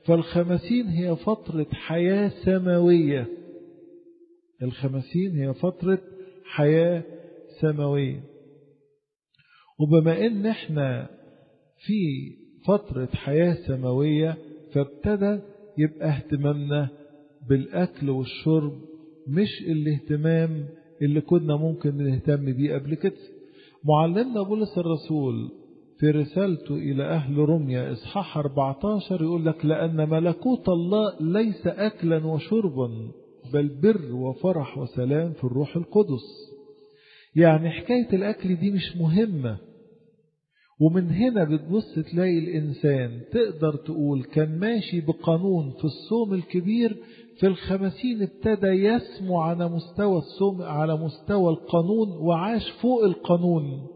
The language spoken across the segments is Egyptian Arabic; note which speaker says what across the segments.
Speaker 1: فالخمسين هي فترة حياة سماوية الخمسين هي فترة حياة سماوية وبما ان احنا في فترة حياة سماوية فابتدى يبقى اهتمامنا بالأكل والشرب مش الاهتمام اللي كنا ممكن نهتم بيه قبل كده معلمنا بولس الرسول في رسالته إلى أهل روميا إصحاح 14 يقول لك لأن ملكوت الله ليس أكلا وشربا بل بر وفرح وسلام في الروح القدس يعني حكاية الأكل دي مش مهمة ومن هنا بتبص تلاقي الإنسان تقدر تقول كان ماشي بقانون في الصوم الكبير في الخمسين ابتدى يسمو على مستوى الصوم على مستوى القانون وعاش فوق القانون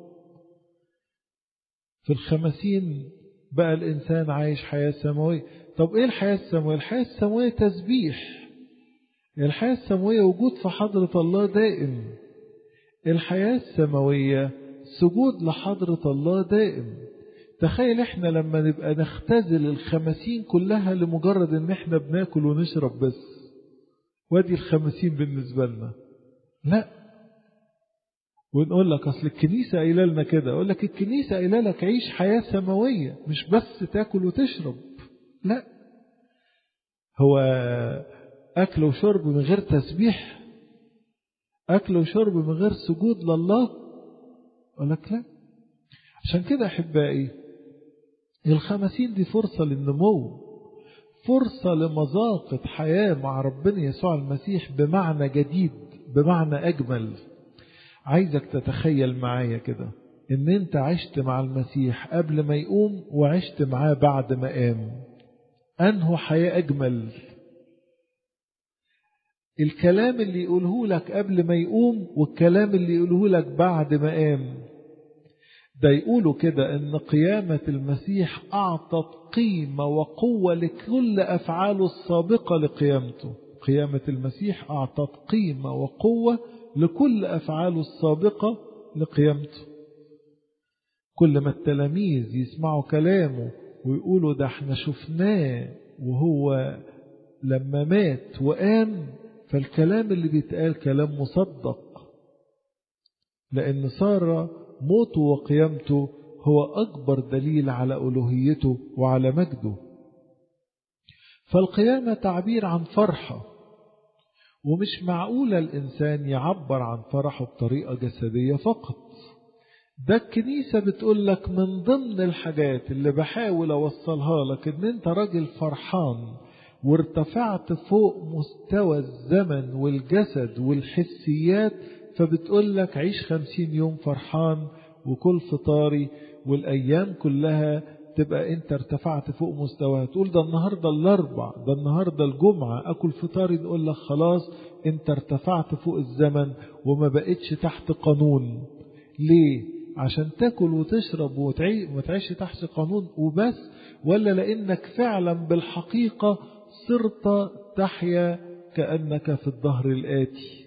Speaker 1: في الخمسين بقى الإنسان عايش حياة سماوية طب إيه الحياة السماوية الحياة السماوية تسبيح الحياة السماوية وجود في حضرة الله دائم الحياة السماوية سجود لحضرة الله دائم تخيل احنا لما نبقى نختزل الخمسين كلها لمجرد ان احنا بناكل ونشرب بس وادي الخمسين بالنسبة لنا لا ونقول لك اصل الكنيسة قايله لنا كده اقول لك الكنيسة قايله لك عيش حياة سماوية مش بس تاكل وتشرب لا هو اكل وشرب من غير تسبيح اكل وشرب من غير سجود لله أقول لك لا عشان كده أحبائي الخمسين دي فرصة للنمو فرصة لمذاقة حياة مع ربنا يسوع المسيح بمعنى جديد بمعنى أجمل عايزك تتخيل معايا كده إن أنت عشت مع المسيح قبل ما يقوم وعشت معاه بعد ما قام أنه حياة أجمل الكلام اللي يقوله لك قبل ما يقوم والكلام اللي يقوله لك بعد ما قام ده يقولوا كده ان قيامة المسيح اعطت قيمة وقوة لكل افعاله السابقة لقيامته قيامة المسيح اعطت قيمة وقوة لكل افعاله السابقة لقيامته كل ما التلاميذ يسمعوا كلامه ويقولوا ده احنا شفناه وهو لما مات وقام فالكلام اللي بيتقال كلام مصدق لأن صار موته وقيامته هو أكبر دليل على ألوهيته وعلى مجده فالقيامة تعبير عن فرحة ومش معقولة الإنسان يعبر عن فرحه بطريقة جسدية فقط ده الكنيسة بتقول لك من ضمن الحاجات اللي بحاول أوصلها لك إن أنت راجل فرحان وارتفعت فوق مستوى الزمن والجسد والحسيات فبتقول لك عيش خمسين يوم فرحان وكل فطاري والأيام كلها تبقى انت ارتفعت فوق مستواها تقول ده النهاردة الاربع ده النهاردة الجمعة اكل فطاري نقول لك خلاص انت ارتفعت فوق الزمن وما بقتش تحت قانون ليه عشان تاكل وتشرب وتعيش تحت قانون وبس ولا لانك فعلا بالحقيقة صرت تحيا كأنك في الظهر الآتي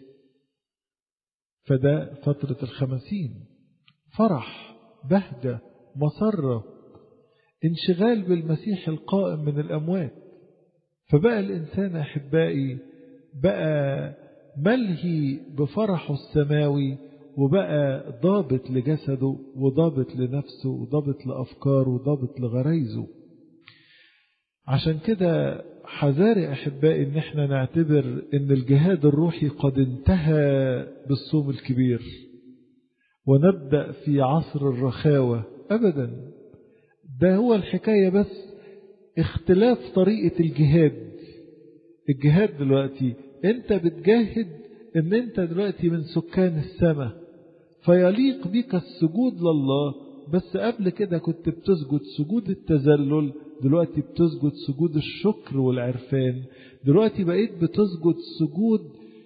Speaker 1: فده فترة الخمسين فرح بهجة مسرة انشغال بالمسيح القائم من الأموات فبقى الإنسان أحبائي بقى ملهي بفرحه السماوي وبقى ضابط لجسده وضابط لنفسه وضابط لأفكاره وضابط لغرايزه عشان كده حذاري أحبائي إن احنا نعتبر إن الجهاد الروحي قد انتهى بالصوم الكبير ونبدأ في عصر الرخاوة أبدا ده هو الحكاية بس اختلاف طريقة الجهاد الجهاد دلوقتي انت بتجاهد ان انت دلوقتي من سكان السماء فيليق بك السجود لله بس قبل كده كنت بتسجد سجود التذلل دلوقتي بتسجد سجود الشكر والعرفان دلوقتي بقيت بتسجد سجود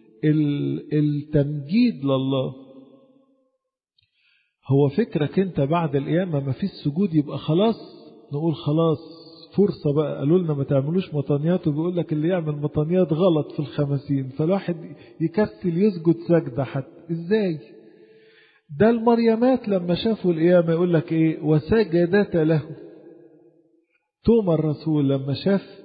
Speaker 1: التمجيد لله هو فكرك انت بعد القيامة ما فيش سجود يبقى خلاص نقول خلاص فرصة بقى قالوا لنا ما تعملوش مطانيات وبيقول لك اللي يعمل مطانيات غلط في الخمسين فالواحد يكسل يسجد سجدة حتى ازاي ده المريمات لما شافوا القيامة يقول لك ايه وسجدت له توما الرسول لما شاف